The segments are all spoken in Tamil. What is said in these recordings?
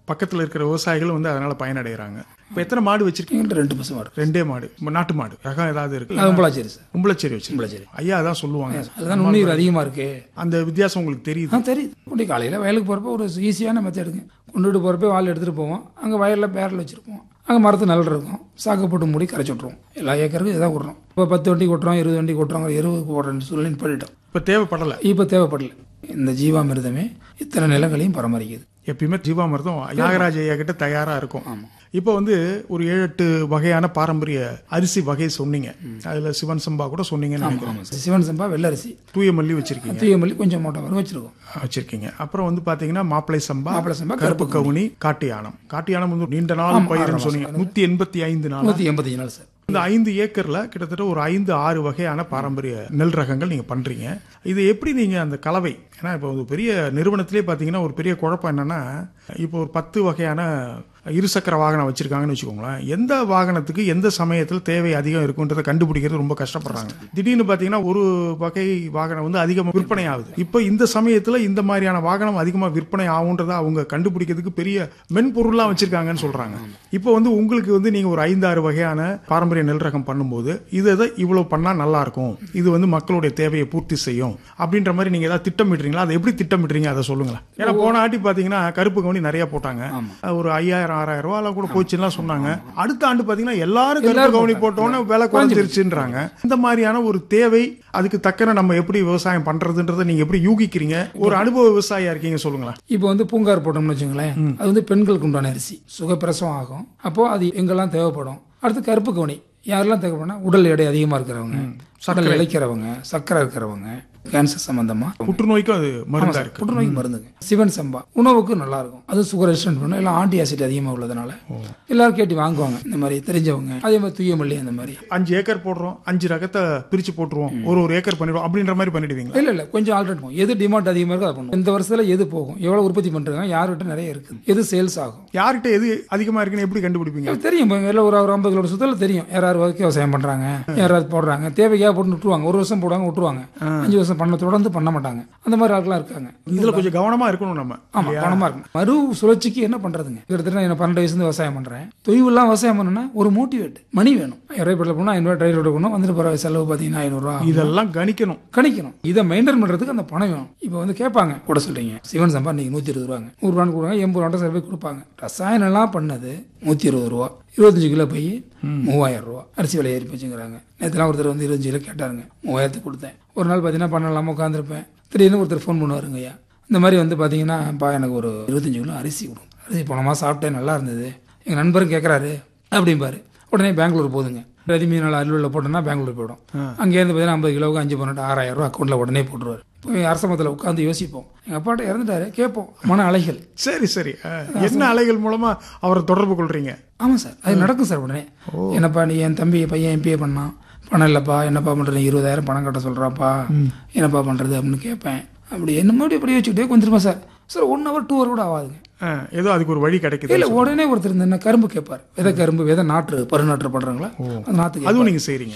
பக்கத்துல இருக்கிற விவசாயிகள் வந்து அதனால பயனடைகிறாங்க இப்போ எத்தனை மாடு வச்சிருக்கீங்க எங்கள்கிட்ட ரெண்டு பசு மாடு ரெண்டே மாடு நாட்டு மாடு ரகம் ஏதாவது இருக்கு அது கும்பலாச்சேரி சார் கும்பலச்சேரி வச்சு கும்பலாச்சேரி ஐயா அதான் சொல்லுவாங்க அதுதான் நுண்ணுயிர் அதிகமாக இருக்கு அந்த வித்தியாசம் உங்களுக்கு தெரியுது ஆ தெரியுது கொண்டு காலையில் வயலுக்கு போகிறப்ப ஒரு ஈஸியான மெத்தடுங்க கொண்டுட்டு போகிறப்ப வால் எடுத்துகிட்டு போவோம் அங்கே வயலில் பேரில் வச்சுருப்போம் அங்கே மரத்து நல்ல இருக்கும் சாக்கு போட்டு மூடி கரைச்சி விட்ருவோம் எல்லா ஏக்கருக்கும் இதான் விட்றோம் இப்போ பத்து வண்டி கொட்டுறோம் இருபது வண்டி கொட்டுறோம் எருவுக்கு போடுறேன்னு சொல்லி பண்ணிட்டோம் இப்போ தேவைப்படலை இப்போ தேவைப்படல இந்த ஜீவாமிர்தமே இத்தனை நிலங்களையும் பராமரிக்குது எப்பயுமே ஜீவாமிர்தம் நாகராஜ் ஐயா கிட்ட தயாரா இருக்கும் இப்போ வந்து ஒரு ஏழு எட்டு வகையான பாரம்பரிய அரிசி வகை சொன்னீங்க அதுல சிவன் சம்பா கூட சொன்னீங்கன்னு நினைக்கிறேன் ஆமாம் சார் சிவன் சம்பா வெள்ளரிசி தூய மல்லி வச்சிருக்கீங்க தூயமல்லி கொஞ்சம் மோட்டை வரை வச்சுருக்கோம் வச்சிருக்கீங்க அப்புறம் வந்து பாத்தீங்கன்னா மாப்பிளை சம்பா மாப்பிளை சம்பா, கருப்பு கவுனி காட்டு யானம் காட்டு யானம் வந்து நீண்ட நாள் பயிர்னு சொன்னீங்க நூத்தி எண்பத்தி ஐந்து நாள் நூற்றி எண்பத்தஞ்சு நாள் சார் இந்த ஐந்து ஏக்கர்ல கிட்டத்தட்ட ஒரு ஐந்து ஆறு வகையான பாரம்பரிய நெல் ரகங்கள் நீங்க பண்றீங்க இது எப்படி நீங்க அந்த கலவை ஏன்னா இப்போ ஒரு பெரிய நிறுவனத்திலே பாத்தீங்கன்னா ஒரு பெரிய குழப்பம் என்னன்னா இப்போ ஒரு பத்து வகையான இருசக்கர வாகனம் வச்சிருக்காங்கன்னு வச்சுக்கோங்களேன் எந்த வாகனத்துக்கு எந்த சமயத்தில் தேவை அதிகம் இருக்குன்றதை கண்டுபிடிக்கிறது ரொம்ப கஷ்டப்படுறாங்க திடீர்னு பாத்தீங்கன்னா ஒரு வகை வாகனம் வந்து அதிகமாக விற்பனை ஆகுது இப்போ இந்த சமயத்துல இந்த மாதிரியான வாகனம் அதிகமாக விற்பனை ஆகுன்றதை அவங்க கண்டுபிடிக்கிறதுக்கு பெரிய மென்பொருள்லாம் வச்சிருக்காங்கன்னு சொல்றாங்க இப்போ வந்து உங்களுக்கு வந்து நீங்க ஒரு ஐந்தாறு வகையான பாரம்பரிய நெல் ரகம் பண்ணும்போது இது இதை இவ்வளவு பண்ணா நல்லா இருக்கும் இது வந்து மக்களுடைய தேவையை பூர்த்தி செய்யும் அப்படின்ற மாதிரி நீங்க ஏதாவது திட்டமிடுறீங்களா அதை எப்படி திட்டமிடுறீங்க அதை சொல்லுங்களேன் ஏன்னா போன ஆட்டி பாத்தீங்கன்னா கருப்பு கவுனி நிறைய போட்டாங்க ஒரு ஐயாயிரம் ஆறாயிரம் ரூபாய் கூட போச்சுன்னா சொன்னாங்க அடுத்த ஆண்டு பாத்தீங்கன்னா எல்லாரும் கருப்பு கவுனி போட்டோன்னே விலை குறைஞ்சிருச்சுன்றாங்க இந்த மாதிரியான ஒரு தேவை அதுக்கு தக்கன நம்ம எப்படி விவசாயம் பண்றதுன்றதை நீங்க எப்படி யூகிக்கிறீங்க ஒரு அனுபவ விவசாயியா இருக்கீங்க சொல்லுங்களேன் இப்போ வந்து பூங்கார் போட்டோம்னு வச்சுங்களேன் அது வந்து பெண்களுக்கு உண்டான அரிசி சுகப்பிரசவம் ஆகும் அப்போ அது எங்கெல்லாம் தேவைப்படும் அடுத்து கருப்பு கவுனி யாரெல்லாம் தேவைப்படும்னா உடல் எடை அதிகமாக இருக்கிறவங்க உடல் இழைக்கிறவங்க சக்கரை இருக்கிறவங்க கேன்சர் சம்பந்தமா புற்றுநோய்க்கும் அது மருந்தா இருக்கு புற்றுநோய்க்கு மருந்துங்க சிவன் சம்பா உணவுக்கு நல்லா இருக்கும் அது சுகர் ரெசிஸ்டன்ட் பண்ணும் எல்லாம் ஆன்டி ஆசிட் அதிகமாக உள்ளதுனால எல்லாரும் கேட்டு வாங்குவாங்க இந்த மாதிரி தெரிஞ்சவங்க அதே மாதிரி தூயமல்லி அந்த மாதிரி அஞ்சு ஏக்கர் போடுறோம் அஞ்சு ரகத்தை பிரிச்சு போட்டுருவோம் ஒரு ஒரு ஏக்கர் பண்ணிடுவோம் அப்படின்ற மாதிரி பண்ணிடுவீங்களா இல்ல இல்ல கொஞ்சம் ஆல்ரெடி பண்ணுவோம் எது டிமாண்ட் அதிகமாக இருக்கோ அதை பண்ணுவோம் இந்த வருஷத்துல எது போகும் எவ்வளவு உற்பத்தி பண்றாங்க யார்கிட்ட நிறைய இருக்குது எது சேல்ஸ் ஆகும் யார்கிட்ட எது அதிகமா இருக்குன்னு எப்படி கண்டுபிடிப்பீங்க அது தெரியும் இப்போ எல்லாம் ஒரு ஒரு ஐம்பது கிலோ சுத்தல தெரியும் யாராவது வரைக்கும் விவசாயம் பண்றாங்க யாராவது போடுறாங்க தேவைக்காக போட்டு விட்டுருவாங்க ஒரு வருஷம் போடுவாங்க விட்டுருவாங்க அஞ்சு வருஷம் பண்ண தொடர்ந்து பண்ண மாட்டாங்க அந்த மாதிரி ஆட்கள்லாம் இருக்காங்க இதுல கொஞ்சம் கவனமா இருக்கணும் நம்ம ஆமா பணமா இருக்கும் மறு சுழற்சிக்கு என்ன பண்றதுங்க கிட்டத்தட்ட நான் பன்னெண்டு வயசுல விவசாயம் பண்றேன் தொய்வுலாம் விவசாயம் பண்ணணும்னா ஒரு மோட்டிவேட் மணி வேணும் இறைப்படல போனா ஐநூறு டிரைவர் எடுக்கணும் வந்துட்டு போற செலவு பார்த்தீங்கன்னா ஐநூறுரூவா இதெல்லாம் கணிக்கணும் கணிக்கணும் இதை மெயின்டைன் பண்றதுக்கு அந்த பணம் வேணும் இப்போ வந்து கேட்பாங்க கூட சொல்றீங்க சிவன் சம்பா நீங்க நூத்தி இருபது ரூபாங்க நூறு ரூபான்னு கொடுப்பாங்க எண்பது ரூபா சில பேர் கொடுப்பாங்க ரசாயனம் எல்லாம் பண்ணது நூத்தி இருபது ரூபா இருபத்தஞ்சு கிலோ போய் மூவாயிரம் ரூபா அரிசி விலை ஏறி போச்சுங்கிறாங்க நேற்றுலாம் ஒருத்தர் வந்து இருபத்தஞ்சு கிலோ கேட்டாருங்க மூவாயிரத்துக்கு கொடுத்தேன் ஒரு நாள் பார்த்தீங்கன்னா பண்ணலாம உட்காந்துருப்பேன் திடீர்னு ஒருத்தர் ஃபோன் பண்ணுவாருங்க ஐயா இந்த மாதிரி வந்து பார்த்தீங்கன்னா பா எனக்கு ஒரு இருபத்தஞ்சு கிலோ அரிசி கொடுங்க அரிசி போன மாதம் சாப்பிட்டேன் நல்லா இருந்தது எங்கள் நண்பரும் கேட்குறாரு அப்படிம்பாரு உடனே பெங்களூர் போதுங்க ரெடிமீ நாள் அலுவலில் போட்டோம்னா பெங்களூர் போயிடும் அங்கேருந்து பார்த்தீங்கன்னா ஐம்பது கிலோவுக்கு அஞ்சு பன்னெண்டு ஆறாயிரம் ரூபா அக்கௌண்ட்டில் உடனே போட்டுருவார் போய் அரசமத்தில் உட்காந்து யோசிப்போம் எங்கள் அப்பாட்ட இறந்துட்டாரு கேட்போம் மன அலைகள் சரி சரி அஹ், என்ன அலைகள் மூலமா அவரை தொடர்பு கொள்றீங்க ஆமாம் சார் அது நடக்கும் சார் உடனே என்னப்பா நீ என் தம்பி பையன் எம்பிஏ பண்ணான் பணம் இல்லைப்பா என்னப்பா பண்ணுறது இருபதாயிரம் பணம் கட்ட சொல்கிறாப்பா என்னப்பா பண்ணுறது அப்படின்னு கேட்பேன் அப்படி என்ன மறுபடியும் அப்படியே வச்சுக்கிட்டே கொஞ்சம் sir sir one hour two hour கூட ஆகாதுங்க அஹ், ஏதோ அதுக்கு ஒரு வழி கிடைக்குது இல்லை உடனே ஒருத்தர் இந்த என்ன கரும்பு கேட்பார் விதை கரும்பு விதை நாற்று பருநாற்று பண்ணுறாங்களா அந்த நாற்று அதுவும் நீங்க செய்றீங்க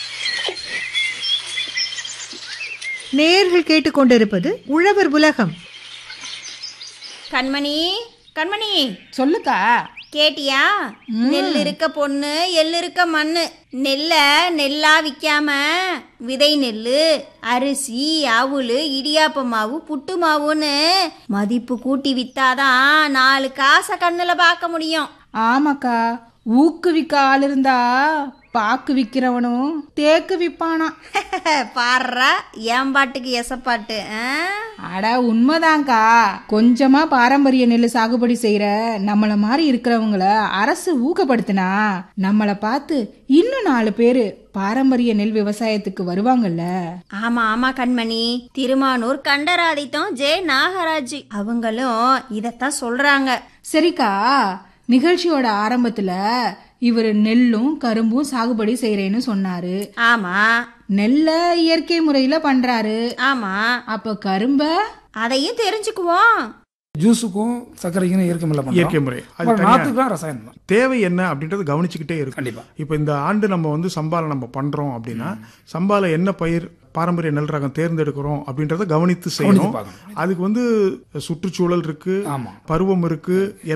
நேயர்கள் கேட்டுக்கொண்டிருப்பது உழவர் உலகம் கண்மணி கண்மணி சொல்லுக்கா கேட்டியா நெல் இருக்க பொண்ணு எள் இருக்க மண்ணு நெல்லை நெல்லா விற்காம விதை நெல் அரிசி அவுள் இடியாப்ப மாவு புட்டு மாவுன்னு மதிப்பு கூட்டி வித்தாதான் நாலு காசை கண்ணுல பார்க்க முடியும் ஆமாக்கா ஊக்குவிக்க ஆள் இருந்தா பாக்கு விக்கிறவனும் தேக்கு விப்பானா பாடுறா என் பாட்டுக்கு எசப்பாட்டு ஆ? அட உண்மைதான்க்கா கொஞ்சமா பாரம்பரிய நெல் சாகுபடி செய்யற நம்மள மாதிரி இருக்கிறவங்கள அரசு ஊக்கப்படுத்தினா நம்மள பார்த்து இன்னும் நாலு பேரு பாரம்பரிய நெல் விவசாயத்துக்கு வருவாங்கல்ல ஆமா ஆமா கண்மணி திருமானூர் கண்டராதித்தம் ஜே நாகராஜ் அவங்களும் இதத்தான் சொல்றாங்க சரிக்கா நிகழ்ச்சியோட ஆரம்பத்துல இவர் நெல்லும் கரும்பும் சாகுபடி செய்யறேன்னு சொன்னாரு ஆமா நெல்ல இயற்கை முறையில பண்றாரு ஆமா அப்ப கரும்ப அதையும் தெரிஞ்சுக்குவோம் ஜூஸுக்கும் சர்க்கரைக்கும் இயற்கை முறையில் பண்ணுறோம் இயற்கை முறை அது அப்புறம் தனியா நாற்றுக்குலாம் ரசாயனம் தான் தேவை என்ன அப்படின்றது கவனிச்சுக்கிட்டே இருக்கு கண்டிப்பா. இப்போ இந்த ஆண்டு நம்ம வந்து சம்பால நம்ம பண்றோம் அப்படின்னா சம்பால என்ன பயிர் பாரம்பரிய நெல் ரகம் தேர்ந்தெடுக்கிறோம் அப்படின்றத கவனித்து செய்யணும் பார்க்கணும். அதுக்கு வந்து சுற்றுச்சூழல் இருக்கு ஆமா பருவம் இருக்கு